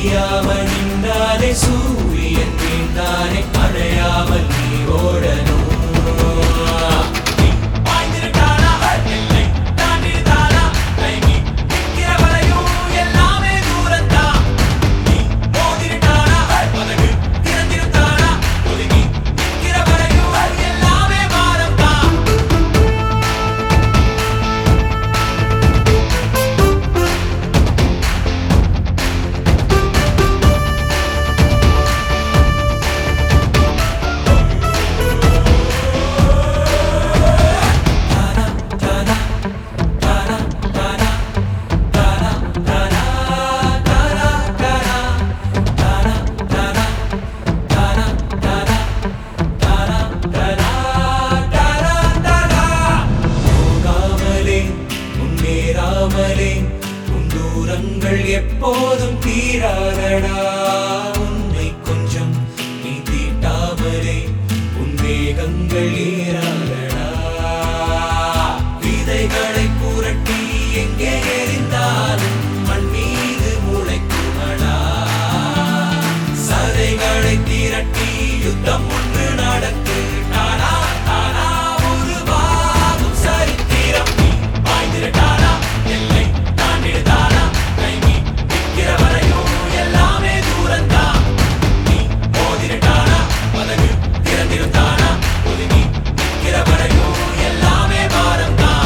தெரியாமல் நின்றாலே சூரியன் வீழ்ந்தானே அணையாமல் நீ ஓடணும் நீ பாய்ந்திருக்கானா? எல்லை தாண்டிருந்தானா? கைமி நிற்கிற வரையும் எல்லாமே தூரத்தான். நீ மோதிருக்கானா? பதகு திறந்திருந்தானா? ஒதுங்கி நிற்கிற வரையும் எல்லாமே பாரம்தான். போகாமலே முன்னேறாமலே உன் தூரங்கள் எப்போதும் தீராதடா உன்னை கொஞ்சம் நீ தீட்டாமலே உன் வேகங்கள் ஏறாதடா விதைகளை புரட்டி எங்கே எறிந்தாலும் மண் மீது முளைக்குமடா சதைகளை திரட்டி யுத்தம் ஒன்று நடக்கு நானா நானா உருவாகும் சரித்திரம் நீ பாய்ந்திருட்டானா எல்லை தாண்டிடுதானா கைமி நிற்கிற வரையும் எல்லாமே தூரந்தான் நீ மோதிருட்டானா பதகு திறந்திருந்தானா ஒதுங்கி நிற்கிற வரையும் எல்லாமே பாரம்தான்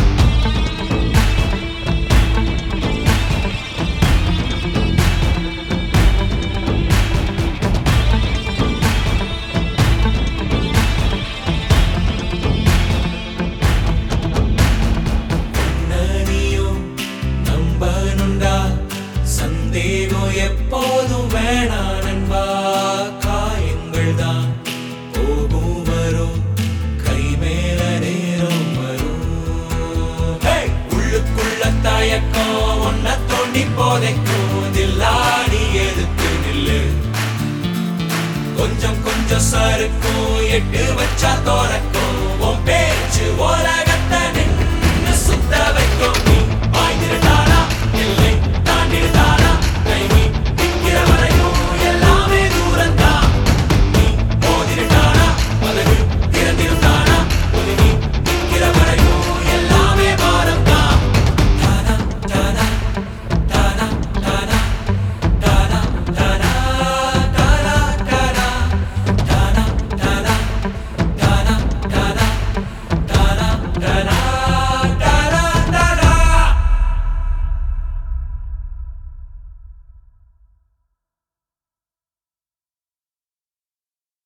நனியும் நம்பனுண்டா சந்தேகம் எப்போதும் வேணா நண்பா காயங்கள் தான் போகும் வரும் கை மேல நேரம் வரும் Hey! உள்ளுக்குள்ள தயக்கம் ஒன்ன தோண்டி போதைக்கும் தில்லாடி எதுக்கு நில்லு கொஞ்சம் கொஞ்சம் சறுக்கும் எட்டு வச்சா தோறக்கும் உன் பேச்சு உலகத்தை